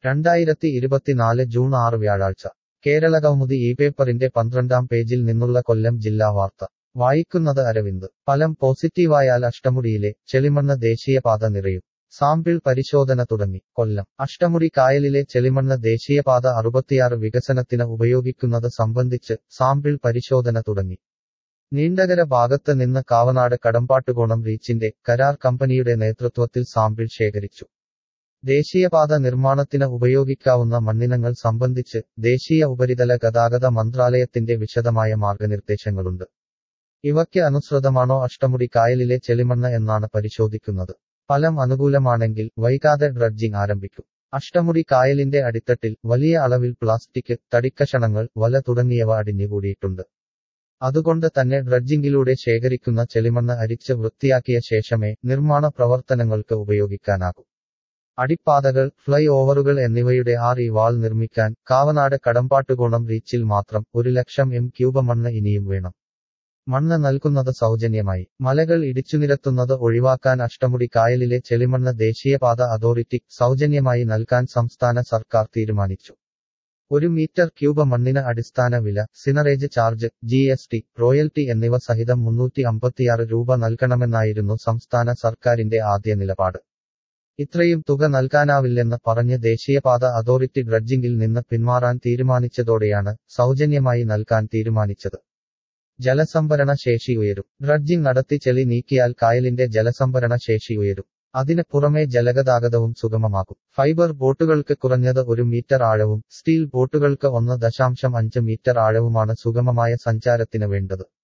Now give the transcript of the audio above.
രണ്ടായിരത്തി ഇരുപത്തിനാല് ജൂൺ ആറ് വ്യാഴാഴ്ച കേരളകൗമുദി ഈ പേപ്പറിന്റെ പന്ത്രണ്ടാം പേജിൽ നിന്നുള്ള കൊല്ലം ജില്ലാ വാർത്ത വായിക്കുന്നത് അരവിന്ദ് ഫലം പോസിറ്റീവായാൽ അഷ്ടമുടിയിലെ ചെളിമണ്ണ് ദേശീയപാത നിറയും സാമ്പിൾ പരിശോധന തുടങ്ങി കൊല്ലം അഷ്ടമുടി കായലിലെ ചെളിമണ്ണ് ദേശീയപാത അറുപത്തിയാറ് വികസനത്തിന് ഉപയോഗിക്കുന്നത് സംബന്ധിച്ച് സാമ്പിൾ പരിശോധന തുടങ്ങി നീണ്ടകര ഭാഗത്ത് നിന്ന് കാവനാട് കടമ്പാട്ടുകോണം റീച്ചിന്റെ കരാർ കമ്പനിയുടെ നേതൃത്വത്തിൽ സാമ്പിൾ ശേഖരിച്ചു ദേശീയപാത നിർമ്മാണത്തിന് ഉപയോഗിക്കാവുന്ന മണ്ണിനങ്ങൾ സംബന്ധിച്ച് ദേശീയ ഉപരിതല ഗതാഗത മന്ത്രാലയത്തിന്റെ വിശദമായ മാർഗനിർദ്ദേശങ്ങളുണ്ട് ഇവയ്ക്ക് അനുസൃതമാണോ അഷ്ടമുടി കായലിലെ ചെളിമണ്ണ് എന്നാണ് പരിശോധിക്കുന്നത് ഫലം അനുകൂലമാണെങ്കിൽ വൈകാതെ ഡ്രഡ്ജിംഗ് ആരംഭിക്കും അഷ്ടമുടി കായലിന്റെ അടിത്തട്ടിൽ വലിയ അളവിൽ പ്ലാസ്റ്റിക് തടിക്കഷണങ്ങൾ വല തുടങ്ങിയവ അടിഞ്ഞുകൂടിയിട്ടുണ്ട് അതുകൊണ്ട് തന്നെ ഡ്രഡ്ജിംഗിലൂടെ ശേഖരിക്കുന്ന ചെളിമണ്ണ് അരിച്ച് വൃത്തിയാക്കിയ ശേഷമേ നിർമ്മാണ പ്രവർത്തനങ്ങൾക്ക് ഉപയോഗിക്കാനാകൂ അടിപ്പാതകൾ ഫ്ലൈ ഓവറുകൾ എന്നിവയുടെ ആർ ഇ വാൾ നിർമ്മിക്കാൻ കാവനാട് കടമ്പാട്ടുകോണം റീച്ചിൽ മാത്രം ഒരു ലക്ഷം എം ക്യൂബ മണ്ണ് ഇനിയും വേണം മണ്ണ് നൽകുന്നത് സൗജന്യമായി മലകൾ ഇടിച്ചുനിരത്തുന്നത് ഒഴിവാക്കാൻ അഷ്ടമുടി കായലിലെ ചെളിമണ്ണ് ദേശീയപാത അതോറിറ്റി സൗജന്യമായി നൽകാൻ സംസ്ഥാന സർക്കാർ തീരുമാനിച്ചു ഒരു മീറ്റർ ക്യൂബ മണ്ണിന് അടിസ്ഥാന വില seigniorage charge G S T royalty എന്നിവ സഹിതം മുന്നൂറ്റി അമ്പത്തിയാറ് രൂപ നൽകണമെന്നായിരുന്നു സംസ്ഥാന സർക്കാരിന്റെ ആദ്യ നിലപാട് ഇത്രയും തുക നൽകാനാവില്ലെന്ന് പറഞ്ഞ് ദേശീയപാത അതോറിറ്റി ഡ്രഡ്ജിംഗിൽ നിന്ന് പിന്മാറാൻ തീരുമാനിച്ചതോടെയാണ് സൗജന്യമായി നൽകാൻ തീരുമാനിച്ചത് ജലസംഭരണ ശേഷി ഉയരും ഡ്രഡ്ജിംഗ് നടത്തി ചെളി നീക്കിയാൽ കായലിന്റെ ജലസംഭരണ ശേഷി ഉയരും അതിന് പുറമെ ജലഗതാഗതവും സുഗമമാകും ഫൈബർ ബോട്ടുകൾക്ക് കുറഞ്ഞത് ഒരു മീറ്റർ ആഴവും സ്റ്റീൽ ബോട്ടുകൾക്ക് ഒന്ന് ദശാംശം അഞ്ച് മീറ്റർ ആഴവുമാണ് സുഗമമായ സഞ്ചാരത്തിന് വേണ്ടത്